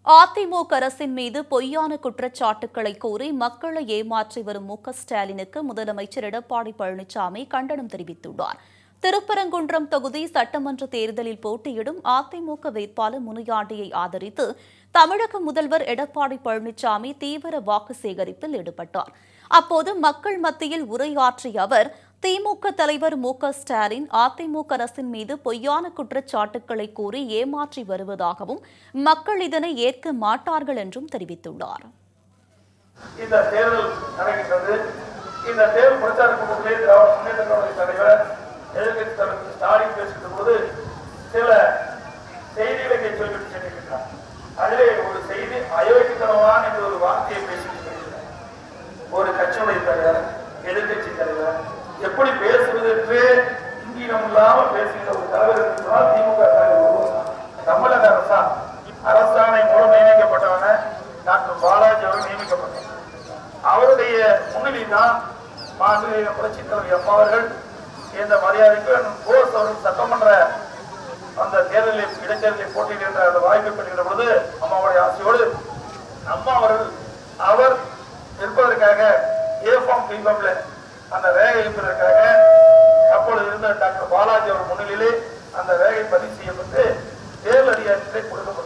அதிமுக அரசின் மீது பொய்யான குற்றச்சாட்டுக்களை கூறி மக்களை ஏமாற்றி வரும் மு க ஸ்டாலினுக்கு முதலமைச்சர் எடப்பாடி பழனிசாமி கண்டனம் தெரிவித்துள்ளார் திருப்பரங்குன்றம் தொகுதி சட்டமன்ற தேர்தலில் போட்டியிடும் அதிமுக வேட்பாளர் முனியாண்டியை ஆதரித்து தமிழக முதல்வர் எடப்பாடி பழனிசாமி தீவிர வாக்கு சேகரிப்பில் ஈடுபட்டார் அப்போது மக்கள் மத்தியில் உரையாற்றிய அவர் திமுக தலைவர் மு க ஸ்டாலின் அதிமுக அரசின் மீது பொய்யான குற்றச்சாட்டுக்களை கூறி ஏமாற்றி வருவதாகவும் மக்கள் இதனை ஏற்க மாட்டார்கள் என்றும் தெரிவித்துள்ளார் இந்த தேர்தல் நடக்கின்றது இந்த தேர்தல் பிரச்சார கூட்டத்திலே திராவிட முன்னேற்ற கழக தலைவர் எதிர்கட்சி தலைவர் ஸ்டாலின் பேசுகின்ற போது சில செய்திகளை சொல்லிவிட்டு சென்றிருக்கிறார் அதிலே ஒரு செய்தி அயோக்கியத்தனமான என்ற ஒரு வார்த்தையை பேசிட்டு சென்றிருக்கிறார். ஒரு கட்சியுடைய தலைவர் எதிர்கட்சி தலைவர் எப்படி பேசுவது என்று இங்கீனம் இல்லாமல் பேசுகிற ஒரு தலைவர் என்று சொன்னால் திமுக தலைவர் ஒருவர். தமிழக அரசா அரசாணை மூலம் நியமிக்கப்பட்டவன டாக்டர் பாலாஜி அவர்கள் நியமிக்கப்பட்டார் அவருடைய முன்னிலையில் தான் மாநில புரட்சி தலைவர் எம் அவர்கள் இந்த மரியாதைக்கு போஸ் அவர்கள் சட்டமன்ற அந்த தேர்தலில் இடைத்தேர்தலில் போட்டியிடுகின்ற அந்த வாய்ப்பை பெறுகிற பொழுது அம்மாவுடைய ஆசையோடு அம்மா அவர்கள் அவர் இருப்பதற்காக ஏ ஃபார்ம் பி ஃபார்ம்ல அந்த ரேகை இருப்பதற்காக அப்பொழுது இருந்த டாக்டர் பாலாஜி அவர் முன்னிலையிலே அந்த ரேகை பதிவு செய்யப்பட்டு தேர்தல் அதிகாரத்திலே கொடுக்கப்பட்டது